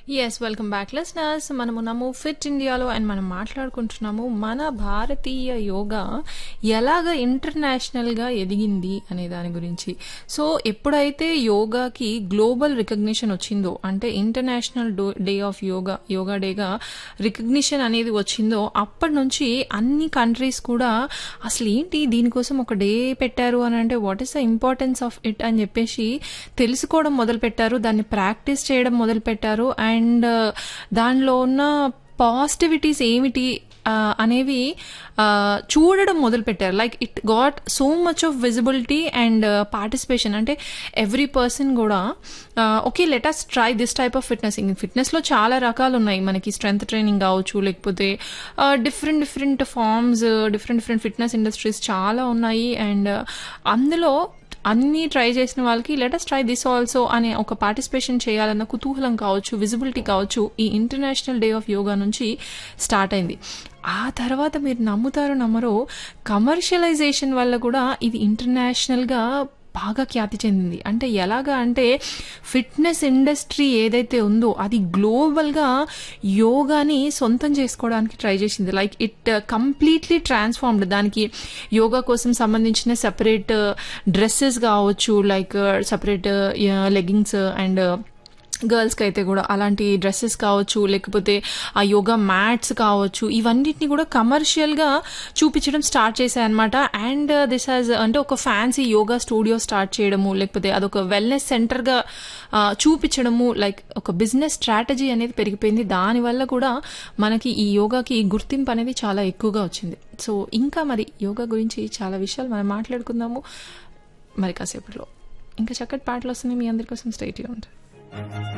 yes welcome back listeners మనము ఉన్నాము fit ఇండియాలో అండ్ మనం మాట్లాడుకుంటున్నాము మన భారతీయ యోగా ఎలాగ ఇంటర్నేషనల్ గా ఎదిగింది అనే దాని గురించి సో ఎప్పుడైతే యోగాకి గ్లోబల్ రికగ్నిషన్ వచ్చిందో అంటే international day of yoga yoga డేగా రికగ్నిషన్ అనేది వచ్చిందో అప్పటి నుంచి అన్ని కంట్రీస్ కూడా అసలు ఏంటి దీనికోసం ఒక డే పెట్టారు అని అంటే what is the importance of it అని చెప్పేసి తెలుసుకోవడం మొదలు పెట్టారు దాన్ని ప్రాక్టీస్ చేయడం మొదలు పెట్టారు అండ్ దానిలో ఉన్న పాజిటివిటీస్ ఏమిటి ఆ, అనేవి ఆ, చూడడం మొదలు పెట్టారు like it got so much of visibility and participation అంటే ఎవ్రీ పర్సన్ కూడా okay let us try this type of fitness ఫిట్నెస్లో చాలా రకాలు ఉన్నాయి మనకి స్ట్రెంత్ ట్రైనింగ్ కావచ్చు లేకపోతే different different forms different different fitness industries చాలా ఉన్నాయి అండ్ అందులో అన్ని ట్రై చేసిన వాళ్ళకి లెటస్ ట్రై దిస్ ఆల్సో అనే ఒక పార్టిసిపేషన్ చేయాలన్న కుతూహలం కావచ్చు విజిబిలిటీ కావచ్చు ఈ ఇంటర్నేషనల్ డే ఆఫ్ యోగా నుంచి స్టార్ట్ అయింది ఆ తర్వాత మీరు నమ్ముతారో నమ్మరో కమర్షియలైజేషన్ వల్ల కూడా ఇది ఇంటర్నేషనల్గా బాగా ఖ్యాతి చెందింది అంటే ఎలాగా అంటే ఫిట్నెస్ ఇండస్ట్రీ ఏదైతే ఉందో అది గ్లోబల్గా యోగాని సొంతం చేసుకోవడానికి ట్రై చేసింది లైక్ ఇట్ కంప్లీట్లీ ట్రాన్స్ఫార్మ్డ్ దానికి యోగా కోసం సంబంధించిన సెపరేట్ డ్రెస్సెస్ కావచ్చు లైక్ సెపరేట్ లెగ్గింగ్స్ అండ్ గర్ల్స్కి అయితే కూడా అలాంటి డ్రెస్సెస్ కావచ్చు లేకపోతే ఆ యోగా మ్యాట్స్ కావచ్చు ఇవన్నిటిని కూడా కమర్షియల్గా చూపించడం స్టార్ట్ చేశాయన్నమాట అండ్ దిస్ హాజ్ అంటే ఒక ఫ్యాన్సీ యోగా స్టూడియో స్టార్ట్ చేయడము లేకపోతే అదొక వెల్నెస్ సెంటర్గా చూపించడము లైక్ ఒక బిజినెస్ స్ట్రాటజీ అనేది పెరిగిపోయింది దానివల్ల కూడా మనకి ఈ యోగాకి గుర్తింపు అనేది చాలా ఎక్కువగా వచ్చింది సో ఇంకా మరి యోగా గురించి చాలా విషయాలు మనం మాట్లాడుకుందాము మరి కాసేపట్లో ఇంకా చక్కటి పాటలు వస్తున్నాయి మీ అందరి కోసం స్టేట్ ఉంటాయి